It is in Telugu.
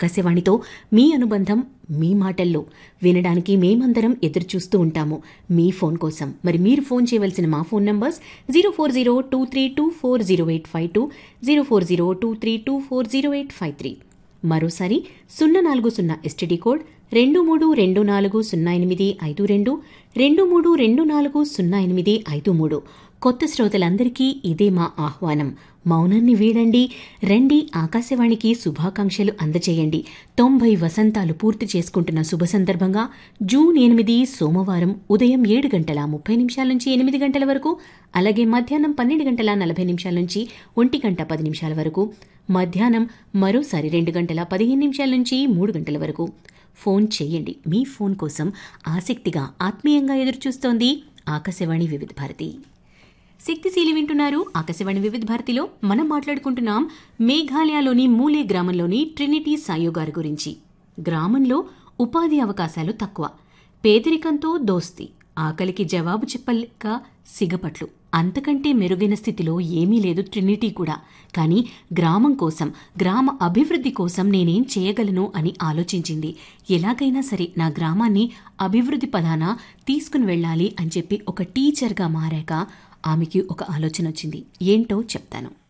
ఆకాశవాణితో మీ అనుబంధం మీ మాటల్లో వినడానికి మేమందరం ఎదురు చూస్తూ ఉంటాము మీ ఫోన్ కోసం మరి మీరు ఫోన్ చేయవలసిన మా phone numbers zero four zero two three two four zero eight five two zero four zero two three two four zero eight five three మరోసారి సున్నా నాలుగు సున్నా ఎస్టీడీ కోడ్ రెండు మూడు రెండు నాలుగు సున్నా ఎనిమిది ఐదు రెండు రెండు మూడు రెండు నాలుగు సున్నా ఎనిమిది ఐదు మూడు కొత్త శ్రోతలందరికీ ఇదే మా ఆహ్వానం మౌనాన్ని వీడండి రండి ఆకాశవాణికి శుభాకాంక్షలు అందజేయండి తొంభై వసంతాలు పూర్తి చేసుకుంటున్న శుభ సందర్భంగా జూన్ ఎనిమిది సోమవారం ఉదయం ఏడు గంటల ముప్పై నిమిషాల నుంచి ఎనిమిది గంటల వరకు అలాగే మధ్యాహ్నం పన్నెండు గంటల నలభై నిమిషాల నుంచి ఒంటి గంట పది నిమిషాల వరకు మధ్యాహ్నం మరోసారి రెండు గంటల పదిహేను నిమిషాల నుంచి మూడు గంటల వరకు ఫోన్ చేయండి మీ ఫోన్ కోసం ఆసక్తిగా ఆత్మీయంగా ఎదురుచూస్తోంది ఆకాశవాణి వివిధ భారతి శక్తిశీలి వింటున్నారు ఆకాశవాణి వివిధ భారతిలో మనం మాట్లాడుకుంటున్నాం మేఘాలయలోని మూలే గ్రామంలోని ట్రినిటీ సాయో గారి గురించి గ్రామంలో ఉపాధి అవకాశాలు తక్కువ పేదరికంతో దోస్తి ఆకలికి జవాబు చెప్పలేక సిగపట్లు అంతకంటే మెరుగైన స్థితిలో ఏమీ లేదు ట్రినిటీ కూడా కానీ గ్రామం కోసం గ్రామ అభివృద్ధి కోసం నేనేం చేయగలను అని ఆలోచించింది ఎలాగైనా సరే నా గ్రామాన్ని అభివృద్ధి పదాన తీసుకుని వెళ్ళాలి అని చెప్పి ఒక టీచర్గా మారాక ఆమెకి ఒక ఆలోచన వచ్చింది ఏంటో చెప్తాను